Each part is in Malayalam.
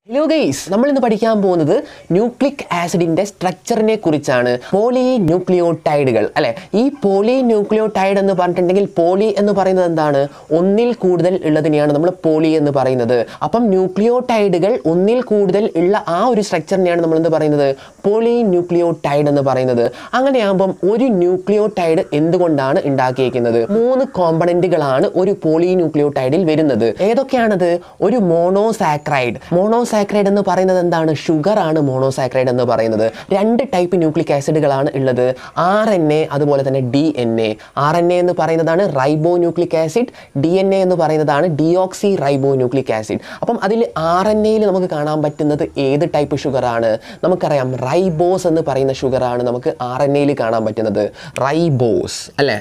ഹലോ ഗൈസ് നമ്മൾ ഇന്ന് പഠിക്കാൻ പോകുന്നത് ന്യൂക്ലിക് ആസിഡിന്റെ സ്ട്രക്ചറിനെ കുറിച്ചാണ് പോളി ന്യൂക്ലിയോടൈഡുകൾ അല്ലെ ഈ പോളി ന്യൂക്ലിയോടൈഡ് എന്ന് പറഞ്ഞിട്ടുണ്ടെങ്കിൽ പോളി എന്ന് പറയുന്നത് എന്താണ് ഒന്നിൽ കൂടുതൽ ഉള്ളതിനെയാണ് നമ്മൾ പോളി എന്ന് പറയുന്നത് അപ്പം ന്യൂക്ലിയോടൈഡുകൾ ഒന്നിൽ കൂടുതൽ ഉള്ള ആ ഒരു സ്ട്രക്ചറിനെയാണ് നമ്മൾ എന്ത് പറയുന്നത് പോളി ന്യൂക്ലിയോടൈഡ് എന്ന് പറയുന്നത് അങ്ങനെയാകുമ്പം ഒരു ന്യൂക്ലിയോടൈഡ് എന്തുകൊണ്ടാണ് ഉണ്ടാക്കിയിരിക്കുന്നത് മൂന്ന് കോമ്പണന്റുകളാണ് ഒരു പോളി ന്യൂക്ലിയോടൈഡിൽ വരുന്നത് ഏതൊക്കെയാണത് ഒരു മോണോസാക്രൈഡ് മോണോസാക്രൈഡ് എന്ന് പറയുന്നത് എന്താണ് ഷുഗർ ആണ് മോണോസാക്രൈഡ് എന്ന് പറയുന്നത് രണ്ട് ടൈപ്പ് ന്യൂക്ലിക് ആസിഡുകളാണ് ഉള്ളത് ആർ എൻ എ അതുപോലെ തന്നെ D N A R N A എന്ന് പറയുന്നതാണ് ribo nucleic acid D N A എന്ന് പറയുന്നതാണ് ഡിയോക്സി റൈബോ ന്യൂക്ലിക് ആസിഡ് അപ്പം അതിൽ ആർ എൻ എയിൽ നമുക്ക് കാണാൻ പറ്റുന്നത് ഏത് ടൈപ്പ് ഷുഗർ ആണ് നമുക്കറിയാം റൈബോസ് എന്ന് പറയുന്ന ഷുഗർ ആണ് നമുക്ക് ആർ എൻ എയിൽ കാണാൻ പറ്റുന്നത് റൈബോസ് അല്ലേ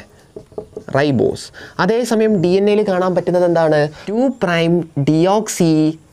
റൈബോസ് അതേസമയം ഡി എൻ എയിൽ കാണാൻ പറ്റുന്നത് എന്താണ് ടു പ്രൈം ഡിയോക്സി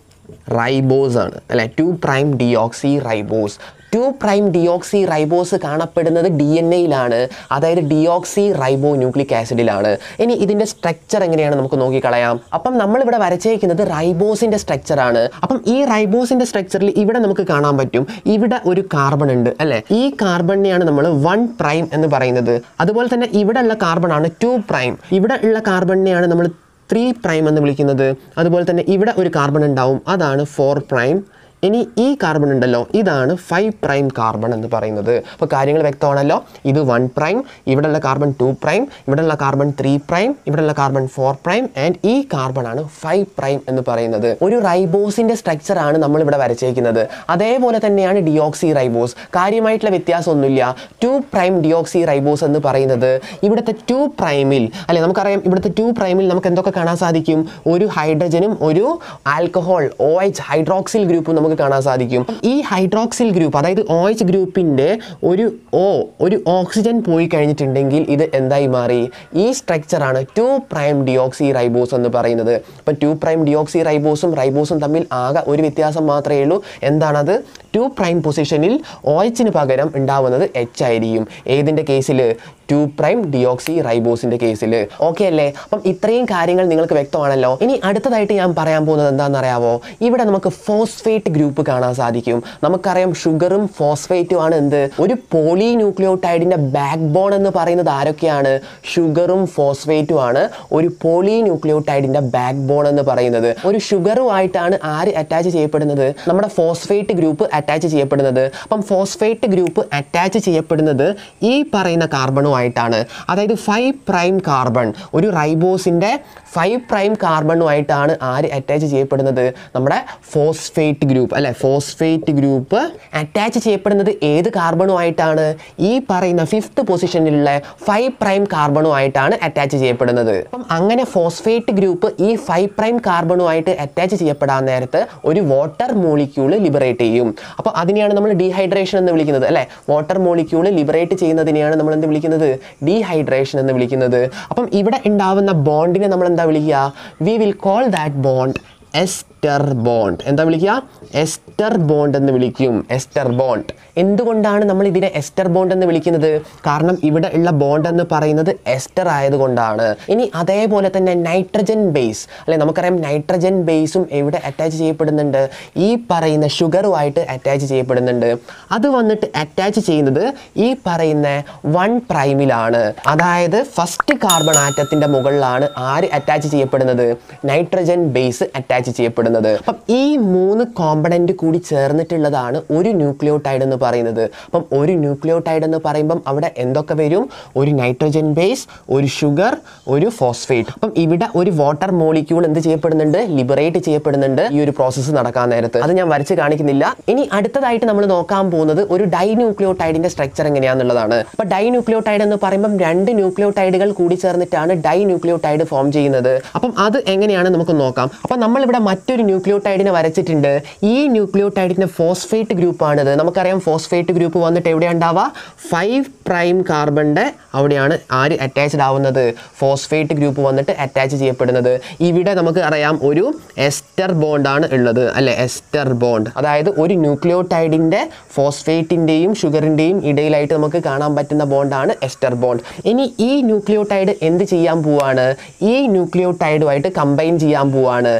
റൈബോസ് ആണ് അല്ലെ two prime deoxy ribose two prime deoxy ribose കാണപ്പെടുന്നത് ഡി എൻ എയിലാണ് അതായത് ഡിയോക്സി റൈബോ ന്യൂക്ലിക് ആസിഡിലാണ് ഇനി ഇതിൻ്റെ സ്ട്രക്ചർ എങ്ങനെയാണ് നമുക്ക് നോക്കിക്കളയാം അപ്പം നമ്മളിവിടെ വരച്ചേക്കുന്നത് റൈബോസിൻ്റെ സ്ട്രക്ചറാണ് അപ്പം ഈ റൈബോസിൻ്റെ സ്ട്രക്ചറിൽ ഇവിടെ നമുക്ക് കാണാൻ പറ്റും ഇവിടെ ഒരു കാർബൺ ഉണ്ട് അല്ലേ ഈ കാർബണിനെയാണ് നമ്മൾ വൺ പ്രൈം എന്ന് പറയുന്നത് അതുപോലെ തന്നെ ഇവിടെ ഉള്ള കാർബൺ ആണ് ടു പ്രൈം ഇവിടെ ഉള്ള കാർബണിനെയാണ് നമ്മൾ ത്രീ പ്രൈം എന്ന് വിളിക്കുന്നത് അതുപോലെ തന്നെ ഇവിടെ ഒരു കാർബൺ ഉണ്ടാവും അതാണ് ഫോർ പ്രൈം ഇനി ഈ കാർബൺ ഉണ്ടല്ലോ ഇതാണ് ഫൈവ് പ്രൈം കാർബൺ എന്ന് പറയുന്നത് അപ്പോൾ കാര്യങ്ങൾ വ്യക്തമാണല്ലോ ഇത് വൺ പ്രൈം ഇവിടെയുള്ള കാർബൺ ടു പ്രൈം ഇവിടെയുള്ള കാർബൺ ത്രീ പ്രൈം ഇവിടെയുള്ള കാർബൺ ഫോർ പ്രൈം ആൻഡ് ഈ കാർബൺ ആണ് ഫൈവ് പ്രൈം എന്ന് പറയുന്നത് ഒരു റൈബോസിന്റെ സ്ട്രക്ചർ ആണ് നമ്മൾ ഇവിടെ വരച്ചേക്കുന്നത് അതേപോലെ തന്നെയാണ് ഡിയോക്സി റൈബോസ് കാര്യമായിട്ടുള്ള വ്യത്യാസമൊന്നുമില്ല ടു പ്രൈം ഡിയോക്സി റൈബോസ് എന്ന് പറയുന്നത് ഇവിടുത്തെ ടു പ്രൈമിൽ അല്ലെ നമുക്കറിയാം ഇവിടുത്തെ ടു പ്രൈമിൽ നമുക്ക് എന്തൊക്കെ കാണാൻ സാധിക്കും ഒരു ഹൈഡ്രജനും ഒരു ആൽക്കഹോൾ ഒ എച്ച് ഹൈഡ്രോക്സിൽ ഗ്രൂപ്പും നമുക്ക് കാണാൻ സാധിക്കും ഈ ഹൈഡ്രോക്സിൽ ഗ്രൂപ്പ് അതായത് ഒ എച്ച് ഗ്രൂപ്പിൻ്റെ ഒരു ഓ ഒരു ഓക്സിജൻ പോയി കഴിഞ്ഞിട്ടുണ്ടെങ്കിൽ ഇത് എന്തായി മാറി ഈ സ്ട്രക്ചറാണ് ടു പ്രൈം ഡിയോക്സി റൈബോസ് എന്ന് പറയുന്നത് അപ്പം ടു പ്രൈം ഡിയോക്സി റൈബോസും റൈബോസും തമ്മിൽ ആകെ ഒരു വ്യത്യാസം മാത്രമേ ഉള്ളൂ എന്താണത് ടു പ്രൈം പൊസിഷനിൽ ഒ എച്ചിന് പകരം ഉണ്ടാവുന്നത് എച്ച് ആയിരിക്കും ഏതിൻ്റെ കേസിൽ ടു പ്രൈം ഡിയോക്സി റൈബോസിന്റെ കേസിൽ ഓക്കെ അല്ലേ അപ്പം ഇത്രയും കാര്യങ്ങൾ നിങ്ങൾക്ക് വ്യക്തമാണല്ലോ ഇനി അടുത്തതായിട്ട് ഞാൻ പറയാൻ പോകുന്നത് എന്താണെന്ന് അറിയാവോ ഇവിടെ നമുക്ക് ഫോസ്ഫേറ്റ് ഗ്രൂപ്പ് കാണാൻ സാധിക്കും നമുക്കറിയാം ഷുഗറും ഫോസ്ഫേറ്റും ആണ് എന്ത് ഒരു പോളി ന്യൂക്ലിയോടൈഡിന്റെ ബാക്ക് ബോൺ എന്ന് പറയുന്നത് ആരൊക്കെയാണ് ഷുഗറും ഫോസ്ഫേറ്റും ആണ് ഒരു പോളി ന്യൂക്ലിയോടൈഡിന്റെ ബാക്ക് ബോൺ എന്ന് പറയുന്നത് ഒരു ഷുഗറുമായിട്ടാണ് ആര് അറ്റാച്ച് ചെയ്യപ്പെടുന്നത് നമ്മുടെ ഫോസ്ഫേറ്റ് ഗ്രൂപ്പ് അറ്റാച്ച് ചെയ്യപ്പെടുന്നത് അപ്പം ഫോസ്ഫേറ്റ് ഗ്രൂപ്പ് അറ്റാച്ച് ചെയ്യപ്പെടുന്നത് ഈ പറയുന്ന കാർബണുമായിട്ടാണ് അതായത് ഫൈവ് പ്രൈം കാർബൺ ഒരു റൈബോസിൻ്റെ ഫൈവ് പ്രൈം കാർബണുമായിട്ടാണ് ആര് അറ്റാച്ച് ചെയ്യപ്പെടുന്നത് നമ്മുടെ ഫോസ്ഫേറ്റ് ഗ്രൂപ്പ് അല്ലെ ഫോസ്ഫേറ്റ് ഗ്രൂപ്പ് അറ്റാച്ച് ചെയ്യപ്പെടുന്നത് ഏത് കാർബണുമായിട്ടാണ് ഈ പറയുന്ന ഫിഫ്ത്ത് പൊസിഷനിലുള്ള ഫൈവ് പ്രൈം കാർബണുമായിട്ടാണ് അറ്റാച്ച് ചെയ്യപ്പെടുന്നത് അപ്പം അങ്ങനെ ഫോസ്ഫേറ്റ് ഗ്രൂപ്പ് ഈ ഫൈവ് പ്രൈം കാർബണുമായിട്ട് അറ്റാച്ച് ചെയ്യപ്പെടാൻ നേരത്ത് ഒരു വാട്ടർ മോളിക്യൂള് ലിബറേറ്റ് ചെയ്യും അപ്പോൾ അതിനെയാണ് നമ്മൾ ഡീഹൈഡ്രേഷൻ എന്ന് വിളിക്കുന്നത് അല്ലേ വാട്ടർ മോളിക്യൂള് ലിബറേറ്റ് ചെയ്യുന്നതിനെയാണ് നമ്മൾ എന്ത് വിളിക്കുന്നത് ഡീഹൈഡ്രേഷൻ എന്ന് വിളിക്കുന്നത് അപ്പം ഇവിടെ ഉണ്ടാവുന്ന ബോണ്ടിനെ നമ്മൾ എന്താ വിളിക്കുക we will call that bond ester bond എന്താ വിളിക്കുക എസ്റ്റർ ബോണ്ട് എന്ന് വിളിക്കും എസ്റ്റർ ബോണ്ട് എന്തുകൊണ്ടാണ് നമ്മൾ ഇതിനെ എസ്റ്റർ ബോണ്ട് എന്ന് വിളിക്കുന്നത് കാരണം ഇവിടെ ഉള്ള ബോണ്ട് എന്ന് പറയുന്നത് എസ്റ്റർ ആയതുകൊണ്ടാണ് ഇനി അതേപോലെ തന്നെ നൈട്രജൻ ബേസ് അല്ലെ നമുക്കറിയാം നൈട്രജൻ ബേസും എവിടെ അറ്റാച്ച് ചെയ്യപ്പെടുന്നുണ്ട് ഈ പറയുന്ന ഷുഗറുമായിട്ട് അറ്റാച്ച് ചെയ്യപ്പെടുന്നുണ്ട് അത് വന്നിട്ട് അറ്റാച്ച് ചെയ്യുന്നത് ഈ പറയുന്ന വൺ പ്രൈമിലാണ് അതായത് ഫസ്റ്റ് കാർബൺ ആറ്റത്തിന്റെ മുകളിലാണ് ആര് അറ്റാച്ച് ചെയ്യപ്പെടുന്നത് നൈട്രജൻ ബേസ് അറ്റാച്ച് ചെയ്യപ്പെടുന്നത് അപ്പം ഈ മൂന്ന് കോമ്പണന്റ് കൂടി ചേർന്നിട്ടുള്ളതാണ് ഒരു ന്യൂക്ലിയോടൈഡ് എന്ന് പറയുന്നത് അപ്പം ഒരു ന്യൂക്ലിയോടൈഡ് എന്ന് പറയുമ്പം അവിടെ എന്തൊക്കെ വരും ഒരു നൈട്രജൻ ബേസ് ഒരു ഷുഗർ ഒരു ഫോസ്ഫേറ്റ് അപ്പം ഇവിടെ ഒരു വാട്ടർ മോളിക്യൂൾ എന്ത് ചെയ്യപ്പെടുന്നുണ്ട് ലിബറേറ്റ് ചെയ്യപ്പെടുന്നുണ്ട് ഈ ഒരു പ്രോസസ്സ് നടക്കാൻ നേരത്ത് അത് ഞാൻ വരച്ച് കാണിക്കുന്നില്ല ഇനി അടുത്തതായിട്ട് നമ്മൾ നോക്കാൻ പോകുന്നത് ഒരു ഡൈ ന്യൂക്ലിയോടൈഡിന്റെ സ്ട്രക്ചർ എങ്ങനെയാണെന്നുള്ളതാണ് അപ്പൊ ഡൈ ന്യൂക്ലിയോടൈഡ് എന്ന് പറയുമ്പം രണ്ട് ന്യൂക്ലിയോടൈഡുകൾ കൂടി ചേർന്നിട്ടാണ് ഡൈ ന്യൂക്ലിയോടൈഡ് ഫോം ചെയ്യുന്നത് അപ്പം അത് എങ്ങനെയാണ് നമുക്ക് നോക്കാം അപ്പം നമ്മൾ ഇവിടെ മറ്റൊരു ന്യൂക്ലിയോടൈഡിനെ വരച്ചിട്ടുണ്ട് ഈ ന്യൂക്ലിയോടൈഡിന്റെ ഫോസ്ഫേറ്റ് ഗ്രൂപ്പാണിത് നമുക്കറിയാം ഫോസ്ഫേറ്റ് ഗ്രൂപ്പ് വന്നിട്ട് എവിടെയാണ് ഉണ്ടാവുക ഫൈവ് പ്രൈം കാർബണിന്റെ അവിടെയാണ് ആര് അറ്റാച്ച്ഡ് ആവുന്നത് ഫോസ്ഫേറ്റ് ഗ്രൂപ്പ് വന്നിട്ട് അറ്റാച്ച് ചെയ്യപ്പെടുന്നത് ഇവിടെ നമുക്ക് അറിയാം ഒരു എസ്റ്റർ ബോണ്ടാണ് ഉള്ളത് അല്ലെ എസ്റ്റർ ബോണ്ട് അതായത് ഒരു ന്യൂക്ലിയോടൈഡിന്റെ ഫോസ്ഫേറ്റിന്റെയും ഷുഗറിന്റെയും ഇടയിലായിട്ട് നമുക്ക് കാണാൻ പറ്റുന്ന ബോണ്ടാണ് എസ്റ്റർ ബോണ്ട് ഇനി ഈ ന്യൂക്ലിയോടൈഡ് എന്ത് ചെയ്യാൻ പോവാണ് ഈ ന്യൂക്ലിയോടൈഡുമായിട്ട് കമ്പൈൻ ചെയ്യാൻ പോവാണ് അല്ലെ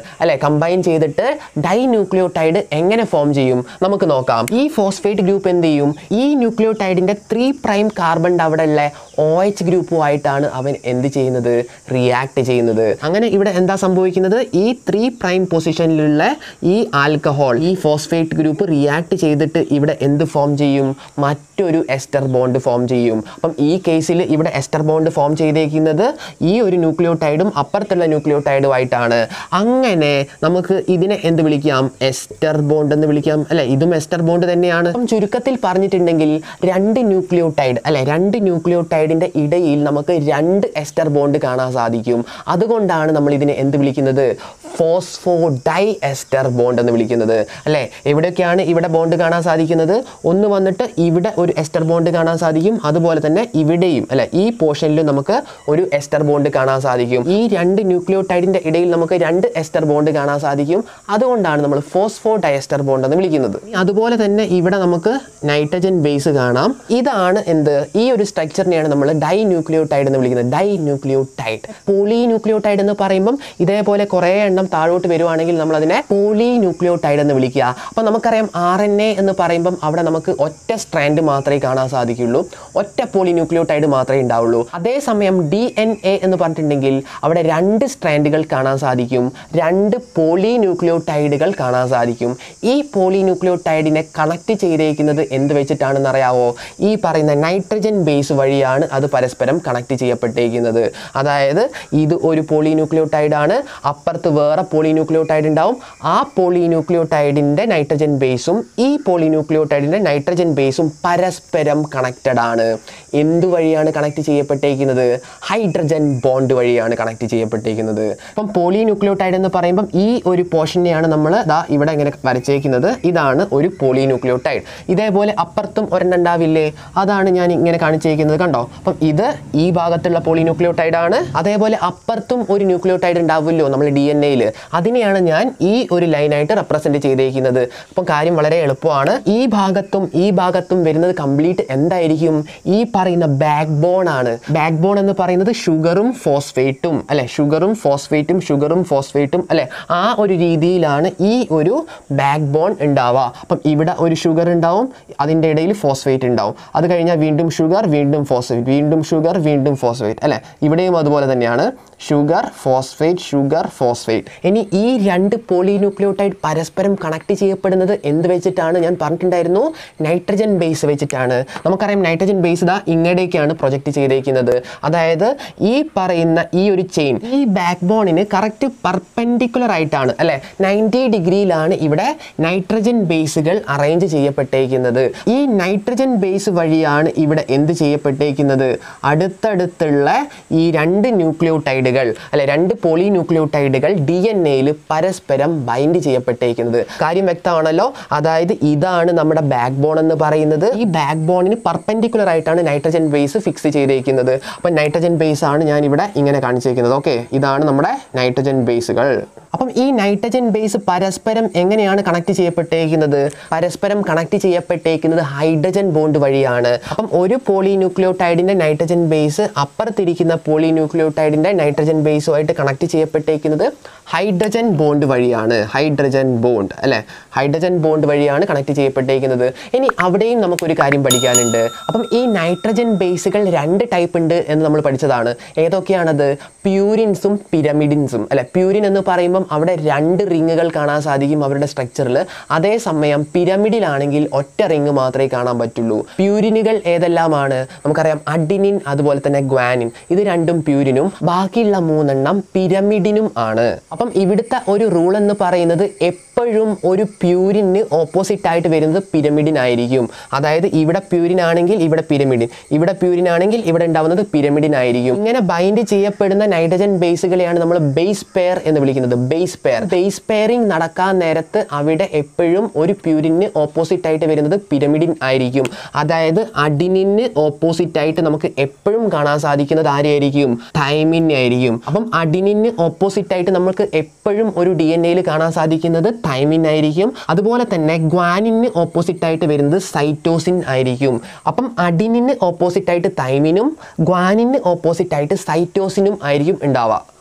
കമ്പൈൻ ചെയ്തിട്ട് ഡൈ ന്യൂക്ലിയോടൈഡ് എങ്ങനെ ഫോം ചെയ്യും നമുക്ക് നോക്കാം ഈ ഫോസ്ഫേറ്റ് ഗ്രൂപ്പ് എന്ത് ചെയ്യും ഈ ന്യൂക്ലിയോടൈഡിന്റെ ത്രീ പ്രൈം കാർബണിന്റെ അവിടെ ഉള്ള ഒ എച്ച് ഗ്രൂപ്പുമായിട്ടാണ് അവൻ എന്ത് ചെയ്യുന്നത് റിയാക്ട് ചെയ്യുന്നത് അങ്ങനെ ഇവിടെ എന്താ സംഭവിക്കുന്നത് ഈ ത്രീ പ്രൈം പൊസിഷനിലുള്ള ഈ ആൽക്കഹോൾ ഈ ഫോസ്ഫേറ്റ് ഗ്രൂപ്പ് റിയാക്ട് ചെയ്തിട്ട് ഇവിടെ എന്ത് ഫോം ചെയ്യും മറ്റൊരു എസ്റ്റർ ബോണ്ട് ഫോം ചെയ്യും അപ്പം ഈ കേസിൽ ഇവിടെ എസ്റ്റർ ബോണ്ട് ഫോം ചെയ്തേക്കുന്നത് ഈ ഒരു ന്യൂക്ലിയോടൈഡും അപ്പുറത്തുള്ള ന്യൂക്ലിയോടൈഡുമായിട്ടാണ് അങ്ങനെ നമുക്ക് ഇതിനെ എന്ത് വിളിക്കാം എസ്റ്റർ ബോണ്ട് എന്ന് വിളിക്കാം അല്ലെ ഇതും എസ്റ്റർ ബോണ്ട് തന്നെയാണ് അപ്പം ചുരുക്കത്തിൽ പറഞ്ഞിട്ടുണ്ടെങ്കിൽ രണ്ട് ന്യൂക്ലിയോടൈഡ് അല്ലെ രണ്ട് ന്യൂക്ലിയോടൈഡിന്റെ ഇടയിൽ നമുക്ക് രണ്ട് എസ്റ്റർ ബോണ്ട് കാണാൻ സാധിക്കും അതുകൊണ്ടാണ് നമ്മൾ ഇതിനെ എന്ത് വിളിക്കുന്നത് ഫോസ്ഫോ ഡൈ എസ്റ്റർ ബോണ്ട് എന്ന് വിളിക്കുന്നത് അല്ലേ എവിടെയൊക്കെയാണ് ഇവിടെ ബോണ്ട് കാണാൻ സാധിക്കുന്നത് ഒന്ന് വന്നിട്ട് ഇവിടെ ഒരു എസ്റ്റർ ബോണ്ട് കാണാൻ സാധിക്കും അതുപോലെ തന്നെ ഇവിടെയും അല്ലെ ഈ പോർഷനിലും നമുക്ക് ഒരു എസ്റ്റർ ബോണ്ട് കാണാൻ സാധിക്കും ഈ രണ്ട് ന്യൂക്ലിയോടൈഡിന്റെ ഇടയിൽ നമുക്ക് രണ്ട് എസ്റ്റർ ബോണ്ട് കാണാൻ സാധിക്കും അതുകൊണ്ടാണ് നമ്മൾ ഫോസ്ഫോ ഡയസ്റ്റർ ബോണ്ട് എന്ന് വിളിക്കുന്നത് അതുപോലെ തന്നെ ഇവിടെ നമുക്ക് നൈട്രജൻ ബേസ് കാണാം ഇതാണ് എന്ത് ഈ ഒരു സ്ട്രക്ചറിനെയാണ് നമ്മൾ ഡൈ ന്യൂക്ലിയോടൈഡ് എന്ന് വിളിക്കുന്നത് ഡൈ ന്യൂക്ലിയോടൈഡ് പോളി ന്യൂക്ലിയോടൈഡ് എന്ന് പറയുമ്പം ഇതേപോലെ കുറേ എണ്ണം താഴോട്ട് വരുവാണെങ്കിൽ നമ്മൾ അതിനെ പോളി ന്യൂക്ലിയോടൈഡ് എന്ന് വിളിക്കുക അപ്പം നമുക്കറിയാം ആർ എൻ എ എന്ന് പറയുമ്പം അവിടെ നമുക്ക് ഒറ്റ സ്ട്രാൻഡ് മാത്രമേ കാണാൻ സാധിക്കുള്ളൂ ഒറ്റ പോളി ന്യൂക്ലിയോടൈഡ് മാത്രമേ ഉണ്ടാവുള്ളൂ അതേസമയം ഡി എൻ എ എന്ന് പറഞ്ഞിട്ടുണ്ടെങ്കിൽ അവിടെ രണ്ട് സ്ട്രാൻഡുകൾ കാണാൻ സാധിക്കും രണ്ട് പോളി ന്യൂക്ലിയോടൈഡുകൾ കാണാൻ സാധിക്കും ഈ പോളി ന്യൂക്ലിയോടൈഡിനെ കണക്ട് ചെയ്തേക്കുന്നത് എന്ത് വെച്ചിട്ടാണെന്ന് അറിയാവോ ഈ പറയുന്ന നൈട്രജൻ ബേസ് വഴിയാണ് അത് പരസ്പരം കണക്ട് ചെയ്യപ്പെട്ടേക്കുന്നത് അതായത് ഇത് ഒരു പോളി ന്യൂക്ലിയോടൈഡ് ആണ് അപ്പുറത്ത് വേറെ പോളി ന്യൂക്ലിയോടൈഡ് ഉണ്ടാവും ആ പോളി ന്യൂക്ലിയോടൈഡിൻ്റെ നൈട്രജൻ ബേസും ഈ പോളി ന്യൂക്ലിയോടൈഡിൻ്റെ നൈട്രജൻ ബേസും പരസ്പരം കണക്റ്റഡ് ആണ് എന്തു വഴിയാണ് കണക്ട് ചെയ്യപ്പെട്ടേക്കുന്നത് ഹൈഡ്രജൻ ബോണ്ട് വഴിയാണ് കണക്ട് ചെയ്യപ്പെട്ടേക്കുന്നത് അപ്പം പോളി ന്യൂക്ലിയോടൈഡ് എന്ന് പറയുമ്പം ഈ ഒരു പോർഷനെയാണ് നമ്മൾ ദാ ഇവിടെ ഇങ്ങനെ വരച്ചേക്കുന്നത് ഇതാണ് ഒരു പോളി ന്യൂക്ലിയോടൈഡ് ഇതേപോലെ അപ്പുറത്തും ഒരെണ്ണം ഉണ്ടാവില്ലേ അതാണ് ഞാൻ ഇങ്ങനെ കാണിച്ചേക്കുന്നത് കണ്ടോ അപ്പം ഇത് ഈ ഭാഗത്തുള്ള പോളി ന്യൂക്ലിയോടൈഡ് ആണ് അതേപോലെ അപ്പുറത്തും ഒരു ന്യൂക്ലിയോടൈഡ് ഉണ്ടാവുമല്ലോ നമ്മൾ ഡി എൻ എയിൽ അതിനെയാണ് ഞാൻ ഈ ഒരു ലൈനായിട്ട് റെപ്രസെന്റ് ചെയ്തേക്കുന്നത് അപ്പം കാര്യം വളരെ എളുപ്പമാണ് ഈ ഭാഗത്തും ഈ ഭാഗത്തും വരുന്നത് കംപ്ലീറ്റ് എന്തായിരിക്കും ഈ പറയുന്ന ബാക്ക് ബോൺ ആണ് ബാക്ക് ബോൺ എന്ന് പറയുന്നത് ഷുഗറും ഫോസ്ഫേറ്റും അല്ലെ ഷുഗറും ഫോസ്ഫേറ്റും ഷുഗറും ഫോസ്ഫേറ്റും അല്ലെ ആ ഒരു രീതിയിലാണ് ഈ ഒരു ബാക്ക് ബോൺ ഉണ്ടാവുക അപ്പം ഇവിടെ ഒരു ഷുഗർ ഉണ്ടാവും അതിൻ്റെ ഇടയിൽ ഫോസ്ഫേറ്റ് ഉണ്ടാവും അത് കഴിഞ്ഞാൽ വീണ്ടും ഷുഗർ വീണ്ടും ഫോസ്ഫേറ്റ് വീണ്ടും ഷുഗർ വീണ്ടും ഫോസ്ഫേറ്റ് അല്ലെ ഇവിടെയും അതുപോലെ തന്നെയാണ് ഷുഗർ ഫോസ്ഫേറ്റ് ഷുഗർ ഫോസ്ഫേറ്റ് ഇനി ഈ രണ്ട് പോളിന്യൂക്ലിയോടൈഡ് പരസ്പരം കണക്ട് ചെയ്യപ്പെടുന്നത് എന്ത് വെച്ചിട്ടാണ് ഞാൻ പറഞ്ഞിട്ടുണ്ടായിരുന്നു നൈട്രജൻ ബേസ് വെച്ചിട്ടാണ് നമുക്കറിയാം നൈട്രജൻ ബേസ് ഇതാ ഇങ്ങടേക്കാണ് പ്രൊജക്റ്റ് ചെയ്തേക്കുന്നത് അതായത് ഈ പറയുന്ന ഈ ഒരു ചെയിൻ ഈ ബാക്ക് ബോണിന് കറക്റ്റ് പെർപെൻഡിക്കുലർ ആയിട്ടാണ് അല്ലെ നയൻറ്റി ഡിഗ്രിയിലാണ് ഇവിടെ നൈട്രജൻ ബേസുകൾ അറേഞ്ച് ചെയ്യപ്പെട്ടേക്കുന്നത് ഈ നൈട്രജൻ ബേസ് വഴിയാണ് ഇവിടെ എന്ത് ചെയ്യപ്പെട്ടേക്കുന്നത് അടുത്തടുത്തുള്ള ഈ രണ്ട് ന്യൂക്ലിയോടൈഡുകൾ അല്ലെ രണ്ട് പോളി ന്യൂക്ലിയോടൈഡുകൾ ഡി എൻ എയിൽ പരസ്പരം ബൈൻഡ് ചെയ്യപ്പെട്ടേക്കുന്നത് കാര്യം വ്യക്തമാണല്ലോ അതായത് ഇതാണ് നമ്മുടെ ബാക്ക് ബോൺ എന്ന് പറയുന്നത് ഈ ബാക്ക് ബോണിന് പെർപെൻഡിക്കുലർ ആയിട്ടാണ് നൈട്രജൻ ബേസ് ഫിക്സ് ചെയ്തേക്കുന്നത് അപ്പം നൈട്രജൻ ബേസ് ആണ് ഞാൻ ഇവിടെ ഇങ്ങനെ കാണിച്ചേക്കുന്നത് ഓക്കെ ഇതാണ് നമ്മുടെ നൈട്രജൻ ബേസുകൾ അപ്പം ഈ നൈട്രജൻ ബേസ് പരസ്പരം എങ്ങനെയാണ് കണക്ട് ചെയ്യപ്പെട്ടേക്കുന്നത് പരസ്പരം കണക്ട് ചെയ്യപ്പെട്ടേക്കുന്നത് ഹൈഡ്രജൻ ബോണ്ട് വഴിയാണ് അപ്പം ഒരു പോളി ന്യൂക്ലിയോടൈഡിന്റെ നൈട്രജൻ ബേസ് അപ്പുറത്തിരിക്കുന്ന പോളി ന്യൂക്ലിയോടൈഡിന്റെ നൈട്രജൻ ബേസുമായിട്ട് കണക്ട് ചെയ്യപ്പെട്ടേക്കുന്നത് ഹൈഡ്രജൻ ബോണ്ട് വഴിയാണ് ഹൈഡ്രജൻ ബോണ്ട് അല്ലെ ഹൈഡ്രജൻ ബോണ്ട് വഴിയാണ് കണക്ട് ചെയ്യപ്പെട്ടേക്കുന്നത് ഇനി അവിടെയും നമുക്കൊരു കാര്യം പഠിക്കാനുണ്ട് അപ്പം ഈ നൈട്രജൻ ബേസുകൾ രണ്ട് ടൈപ്പ് ഉണ്ട് എന്ന് നമ്മൾ പഠിച്ചതാണ് ഏതൊക്കെയാണത് പ്യൂരിൻസും പിരമിഡിൻസും അല്ലെ പ്യൂരിൻ എന്ന് പറയുമ്പം അവിടെ രണ്ട് റിങ്ങുകൾ കാണാൻ സാധിക്കും അവരുടെ സ്ട്രക്ചറിൽ അതേസമയം പിരമിഡിലാണെങ്കിൽ ഒറ്റ റിങ് മാത്രമേ കാണാൻ പറ്റുള്ളൂ പ്യൂരിനുകൾ ഏതെല്ലാമാണ് നമുക്കറിയാം അഡിനിൻ അതുപോലെ തന്നെ ഗ്വാനിൻ ഇത് രണ്ടും പ്യൂരിനും ബാക്കിയുള്ള മൂന്നെണ്ണം പിരമിഡിനും ആണ് അപ്പം ഇവിടുത്തെ ഒരു റൂൾ എന്ന് പറയുന്നത് എപ്പോഴും ഒരു പ്യൂരിന് ഓപ്പോസിറ്റ് ആയിട്ട് വരുന്നത് പിരമിഡിൻ ആയിരിക്കും അതായത് ഇവിടെ പ്യൂരിൻ ആണെങ്കിൽ ഇവിടെ പിരമിഡിൻ ഇവിടെ പ്യൂരിൻ ആണെങ്കിൽ ഇവിടെ ഉണ്ടാവുന്നത് പിരമിഡിൻ ആയിരിക്കും ഇങ്ങനെ ബൈൻഡ് ചെയ്യപ്പെടുന്ന നൈട്രജൻ ബേസുകളെയാണ് നമ്മൾ ബേസ് പെയർ എന്ന് വിളിക്കുന്നത് ബേസ് പെയർ ബേസ് പെയറിംഗ് നടക്കാൻ നേരത്ത് അവിടെ എപ്പോഴും ഒരു പ്യൂരിന് ഓപ്പോസിറ്റ് ആയിട്ട് വരുന്നത് പിരമിഡിൻ ആയിരിക്കും അതായത് അഡിനിന് ഓപ്പോസിറ്റ് ആയിട്ട് നമുക്ക് എപ്പോഴും കാണാൻ സാധിക്കുന്നത് ആരെയായിരിക്കും തൈമിനെ ആയിരിക്കും അപ്പം അഡിനിന് ഓപ്പോസിറ്റ് ആയിട്ട് നമുക്ക് എപ്പോഴും ഒരു ഡി എൻ എയിൽ കാണാൻ സാധിക്കുന്നത് തൈമിൻ ആയിരിക്കും അതുപോലെ തന്നെ ഗ്വാനിന് ഓപ്പോസിറ്റ് ആയിട്ട് വരുന്നത് സൈറ്റോസിൻ ആയിരിക്കും അപ്പം അഡിനിന് ഓപ്പോസിറ്റ് ആയിട്ട് തൈമിനും ഗ്വാനിന് ഓപ്പോസിറ്റ് ആയിട്ട് സൈറ്റോസിനും ആയിരിക്കും ഉണ്ടാവുക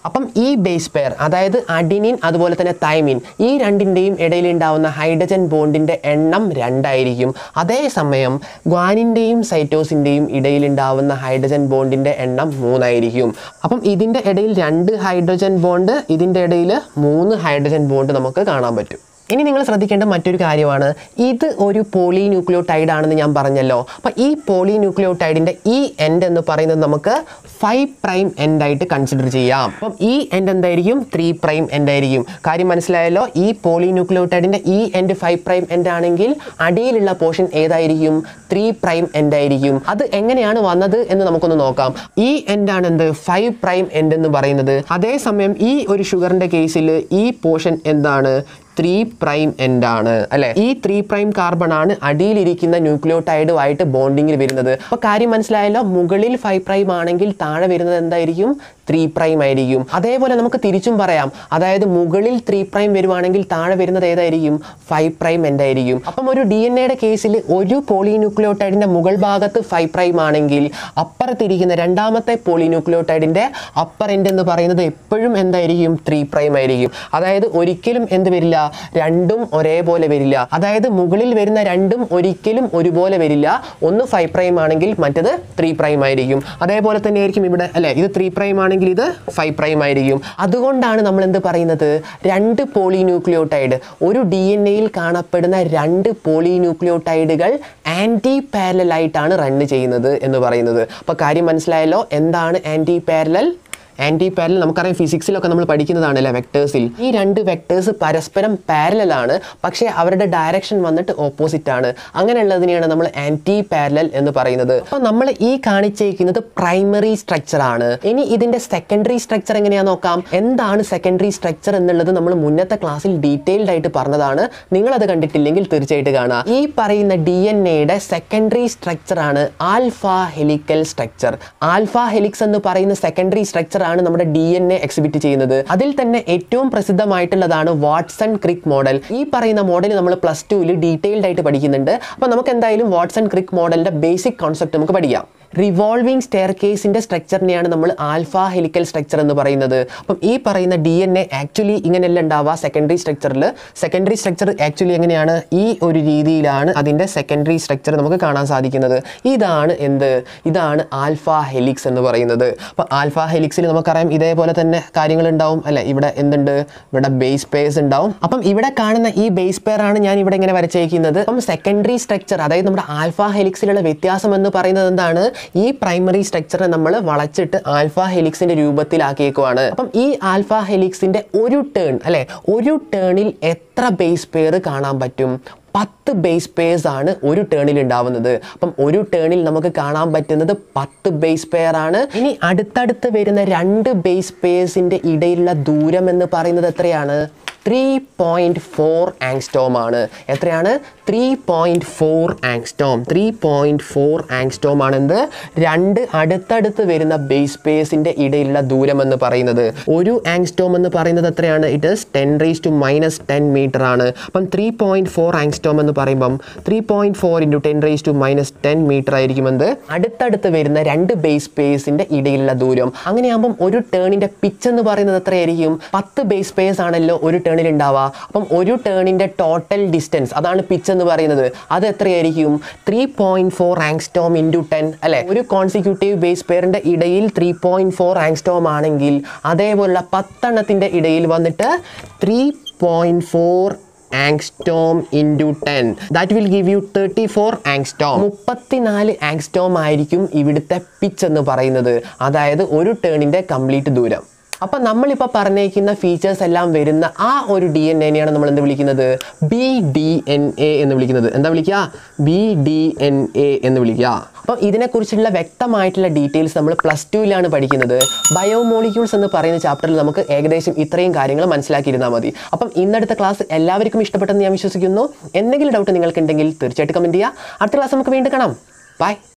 അപ്പം ഈ ബേസ് പെയർ അതായത് അഡിനിൻ അതുപോലെ തന്നെ തൈമിൻ ഈ രണ്ടിൻ്റെയും ഇടയിൽ ഉണ്ടാവുന്ന ഹൈഡ്രജൻ ബോണ്ടിൻ്റെ എണ്ണം രണ്ടായിരിക്കും അതേസമയം ഗ്വാനിൻ്റെയും സൈറ്റോസിൻ്റെയും ഇടയിൽ ഉണ്ടാവുന്ന ഹൈഡ്രജൻ ബോണ്ടിൻ്റെ എണ്ണം മൂന്നായിരിക്കും അപ്പം ഇതിൻ്റെ ഇടയിൽ രണ്ട് ഹൈഡ്രജൻ ബോണ്ട് ഇതിൻ്റെ ഇടയിൽ മൂന്ന് ഹൈഡ്രജൻ ബോണ്ട് നമുക്ക് കാണാൻ പറ്റും ഇനി നിങ്ങൾ ശ്രദ്ധിക്കേണ്ട മറ്റൊരു കാര്യമാണ് ഇത് ഒരു പോളി ന്യൂക്ലിയോടൈഡ് ആണെന്ന് ഞാൻ പറഞ്ഞല്ലോ അപ്പം ഈ പോളി ന്യൂക്ലിയോടൈഡിൻ്റെ ഈ എൻഡ് എന്ന് പറയുന്നത് നമുക്ക് ഫൈവ് പ്രൈം എൻഡ് ആയിട്ട് കൺസിഡർ ചെയ്യാം അപ്പം ഈ എൻഡ് എന്തായിരിക്കും ത്രീ പ്രൈം എൻഡ് ആയിരിക്കും കാര്യം മനസ്സിലായല്ലോ ഈ പോളി ന്യൂക്ലിയോടൈഡിൻ്റെ ഈ എൻഡ് ഫൈവ് പ്രൈം എൻഡ് ആണെങ്കിൽ അടിയിലുള്ള പോർഷൻ ഏതായിരിക്കും ത്രീ പ്രൈം എൻഡ് ആയിരിക്കും അത് എങ്ങനെയാണ് വന്നത് എന്ന് നമുക്കൊന്ന് നോക്കാം ഈ എൻഡ് ആണ് എന്ത് ഫൈവ് പ്രൈം എൻഡ് എന്ന് പറയുന്നത് അതേസമയം ഈ ഒരു ഷുഗറിൻ്റെ കേസിൽ ഈ പോർഷൻ എന്താണ് ത്രീ പ്രൈം എൻഡ് ആണ് അല്ലെ ഈ ത്രീ പ്രൈം കാർബൺ ആണ് അടിയിലിരിക്കുന്ന ന്യൂക്ലിയോടൈഡുമായിട്ട് ബോണ്ടിങ്ങിൽ വരുന്നത് അപ്പൊ കാര്യം മനസ്സിലായല്ലോ മുകളിൽ ഫൈവ് പ്രൈം ആണെങ്കിൽ താഴെ വരുന്നത് എന്തായിരിക്കും ത്രീ പ്രൈം ആയിരിക്കും അതേപോലെ നമുക്ക് തിരിച്ചും പറയാം അതായത് മുകളിൽ ത്രീ പ്രൈം വരുവാണെങ്കിൽ താഴെ വരുന്നത് ഏതായിരിക്കും ഫൈവ് പ്രൈം എൻഡ് ആയിരിക്കും അപ്പം ഒരു ഡി എൻ എയുടെ കേസിൽ ഒരു പോളി ന്യൂക്ലിയോടൈഡിന്റെ മുകൾ ഭാഗത്ത് ഫൈവ് പ്രൈം ആണെങ്കിൽ അപ്പുറത്തിരിക്കുന്ന രണ്ടാമത്തെ പോളി ന്യൂക്ലിയോടൈഡിന്റെ അപ്പർ എൻഡ് എന്ന് പറയുന്നത് എപ്പോഴും എന്തായിരിക്കും ത്രീ പ്രൈം ആയിരിക്കും അതായത് ഒരിക്കലും എന്ത് വരില്ല രണ്ടും ഒരേപോലെ വരില്ല അതായത് മുകളിൽ വരുന്ന രണ്ടും ഒരിക്കലും ഒരുപോലെ വരില്ല ഒന്ന് ഫൈവ് പ്രൈം ആണെങ്കിൽ മറ്റത് ത്രീ പ്രൈം ആയിരിക്കും അതേപോലെ തന്നെ ആയിരിക്കും ഇവിടെ അല്ലെ ഇത് ത്രീ പ്രൈം ആണെങ്കിൽ ഇത് ഫൈവ് പ്രൈം ആയിരിക്കും അതുകൊണ്ടാണ് നമ്മൾ എന്ത് പറയുന്നത് രണ്ട് പോളി ന്യൂക്ലിയോടൈഡ് ഒരു ഡി എൻ എയിൽ കാണപ്പെടുന്ന രണ്ട് പോളി ന്യൂക്ലിയോടൈഡുകൾ ആൻറ്റി പാരലൽ ആയിട്ടാണ് റൺ ചെയ്യുന്നത് എന്ന് പറയുന്നത് അപ്പോൾ കാര്യം മനസ്സിലായല്ലോ എന്താണ് ആൻറ്റി പാരലൽ ആൻറ്റി പാരലൽ നമുക്കറിയാം ഫിസിക്സിലൊക്കെ നമ്മൾ പഠിക്കുന്നതാണല്ലേ വെക്ടേഴ്സിൽ ഈ രണ്ട് വെക്ടേഴ്സ് പരസ്പരം പാരലൽ ആണ് പക്ഷേ അവരുടെ ഡയറക്ഷൻ വന്നിട്ട് ഓപ്പോസിറ്റ് ആണ് അങ്ങനെയുള്ളതിനെയാണ് നമ്മൾ ആൻറ്റി പാരലൽ എന്ന് പറയുന്നത് അപ്പോൾ നമ്മൾ ഈ കാണിച്ചേക്കുന്നത് പ്രൈമറി സ്ട്രക്ചർ ആണ് ഇനി ഇതിന്റെ സെക്കൻഡറി സ്ട്രക്ചർ എങ്ങനെയാണെന്ന് നോക്കാം എന്താണ് സെക്കൻഡറി സ്ട്രക്ചർ എന്നുള്ളത് നമ്മൾ മുന്നത്തെ ക്ലാസ്സിൽ ഡീറ്റെയിൽഡ് ആയിട്ട് പറഞ്ഞതാണ് നിങ്ങൾ അത് കണ്ടിട്ടില്ലെങ്കിൽ തീർച്ചയായിട്ടും കാണാം ഈ പറയുന്ന ഡി എൻ എയുടെ സെക്കൻഡറി സ്ട്രക്ചർ ആണ് alpha helical structure alpha helix എന്ന് പറയുന്ന സെക്കൻഡറി സ്ട്രക്ചർ ആണ് നമ്മുടെ ഡി എൻ എ എക്സിബിറ്റ് ചെയ്യുന്നത് അതിൽ തന്നെ ഏറ്റവും പ്രസിദ്ധമായിട്ടുള്ളതാണ് വാട്സൺ ക്രിക്ക് മോഡൽ ഈ പറയുന്ന മോഡൽ നമ്മൾ പ്ലസ് ടുവിൽ ഡീറ്റെയിൽഡ് ആയിട്ട് പഠിക്കുന്നുണ്ട് അപ്പോൾ നമുക്ക് എന്തായാലും വാട്സൺ ക്രിക്ക് മോഡലിന്റെ ബേസിക് കോൺസെപ്റ്റ് നമുക്ക് പഠിക്കാം റിവോൾവിംഗ് സ്റ്റെയർ കേസിന്റെ സ്ട്രക്ചറിനെയാണ് നമ്മൾ ആൽഫ ഹെലിക്കൽ സ്ട്രക്ചർ എന്ന് പറയുന്നത് അപ്പം ഈ പറയുന്ന ഡി എൻ എ ആക്ച്വലി ഇങ്ങനെയല്ല ഉണ്ടാവുക സെക്കൻഡറി സ്ട്രക്ചറിൽ സെക്കൻഡറി സ്ട്രക്ചർ ആക്ച്വലി എങ്ങനെയാണ് ഈ ഒരു രീതിയിലാണ് അതിൻ്റെ സെക്കൻഡറി സ്ട്രക്ചർ നമുക്ക് കാണാൻ സാധിക്കുന്നത് ഇതാണ് എന്ത് ഇതാണ് ആൽഫ ഹെലിക്സ് എന്ന് പറയുന്നത് അപ്പം ആൽഫ ഹെലിക്സിൽ നമുക്കറിയാം ഇതേപോലെ തന്നെ കാര്യങ്ങൾ ഉണ്ടാവും അല്ലെ ഇവിടെ എന്തുണ്ട് ഇവിടെ ബേസ് പേസ് ഉണ്ടാവും അപ്പം ഇവിടെ കാണുന്ന ഈ ബേസ് പെയർ ആണ് ഞാൻ ഇവിടെ ഇങ്ങനെ വരച്ചേക്കുന്നത് അപ്പം സെക്കൻഡറി സ്ട്രക്ചർ അതായത് നമ്മുടെ ആൽഫ ഹെലിക്സിലുള്ള വ്യത്യാസം എന്ന് പറയുന്നത് എന്താണ് ഈ പ്രൈമറി സ്ട്രക്ചറിനെ നമ്മൾ വളച്ചിട്ട് ആൽഫ ഹെലിക്സിന്റെ രൂപത്തിലാക്കിയേക്കുവാണ് അപ്പം ഈ ആൽഫ ഹെലിക്സിന്റെ ഒരു ടേൺ അല്ലെ ഒരു ടേണിൽ എത്ര ബേസ് പെയർ കാണാൻ പറ്റും പത്ത് ബേസ് പേഴ്സ് ആണ് ഒരു ടേണിൽ ഉണ്ടാവുന്നത് അപ്പം ഒരു ടേണിൽ നമുക്ക് കാണാൻ പറ്റുന്നത് പത്ത് ബേസ് പെയർ ആണ് ഇനി അടുത്തടുത്ത് വരുന്ന രണ്ട് ബേസ് പേഴ്സിന്റെ ഇടയിലുള്ള ദൂരം എന്ന് പറയുന്നത് എത്രയാണ് ത്രീ പോയിന്റ് ഫോർ ആങ്സ്റ്റോം ആണ് എത്രയാണ് three point four angstrom three point four angstrom ആണ് എന്ത് രണ്ട് അടുത്തടുത്ത് വരുന്ന ബേസ് പേസിന്റെ ഇടയിലുള്ള ദൂരം എന്ന് പറയുന്നത് ഒരു ആങ്സ്റ്റോം എന്ന് പറയുന്നത് എത്രയാണ് it is ten raise to minus ten metre ആണ് അപ്പം ത്രീ പോയിന്റ് ഫോർ ആങ്സ്റ്റോം എന്ന് പറയുമ്പം three point four into ten raise to minus ten metre ആയിരിക്കും എന്ത് അടുത്തടുത്ത് വരുന്ന രണ്ട് ബേസ് പേസിന്റെ ഇടയിലുള്ള ദൂരം അങ്ങനെയാകുമ്പം ഒരു ടേണിന്റെ പിച്ച് എന്ന് പറയുന്നത് എത്രയായിരിക്കും പത്ത് ബേസ് പേസ് ആണല്ലോ ഒരു ടേണിൽ ഉണ്ടാവുക അപ്പം ഒരു ടേണിന്റെ ടോട്ടൽ ഡിസ്റ്റൻസ് അതാണ് പിച്ച് എന്ന് പറയുന്നത് അത് എത്രയായിരിക്കും three point four angstrom into ten അല്ലെ ഒരു കോൺസിക്യൂട്ടീവ് ബേസ് പെയറിന്റെ ഇടയിൽ ത്രീ പോയിന്റ് ഫോർ ആങ്സ്റ്റോം ആണെങ്കിൽ അതേപോലുള്ള പത്തെണ്ണത്തിന്റെ ഇടയിൽ വന്നിട്ട് three point four angstrom into ten that will give you thirty four angstrom മുപ്പത്തിനാല് ആങ്സ്റ്റോം ആയിരിക്കും ഇവിടുത്തെ പിച്ച് എന്ന് പറയുന്നത് അതായത് ഒരു ടേണിന്റെ കംപ്ലീറ്റ് ദൂരം അപ്പം നമ്മളിപ്പോൾ പറഞ്ഞേക്കുന്ന ഫീച്ചേഴ്സ് എല്ലാം വരുന്ന ആ ഒരു ഡി എൻ എനെയാണ് നമ്മൾ എന്ത് വിളിക്കുന്നത് ബി ഡി എൻ എ എന്ന് വിളിക്കുന്നത് എന്താ വിളിക്കുക ബി ഡി എൻ എ എന്ന് വിളിക്കുക അപ്പം ഇതിനെക്കുറിച്ചുള്ള വ്യക്തമായിട്ടുള്ള ഡീറ്റെയിൽസ് നമ്മൾ പ്ലസ് ടുവിലാണ് പഠിക്കുന്നത് ബയോമോളിക്യൂൾസ് എന്ന് പറയുന്ന ചാപ്റ്ററിൽ നമുക്ക് ഏകദേശം ഇത്രയും കാര്യങ്ങൾ മനസ്സിലാക്കിയിരുന്നാൽ മതി അപ്പം ഇന്നടുത്ത ക്ലാസ് എല്ലാവർക്കും ഇഷ്ടപ്പെട്ടെന്ന് ഞാൻ വിശ്വസിക്കുന്നു എന്തെങ്കിലും ഡൗട്ട് നിങ്ങൾക്കുണ്ടെങ്കിൽ തീർച്ചയായിട്ടും കമൻറ്റ് ചെയ്യുക അടുത്ത ക്ലാസ് നമുക്ക് വീണ്ടും കാണാം ബൈ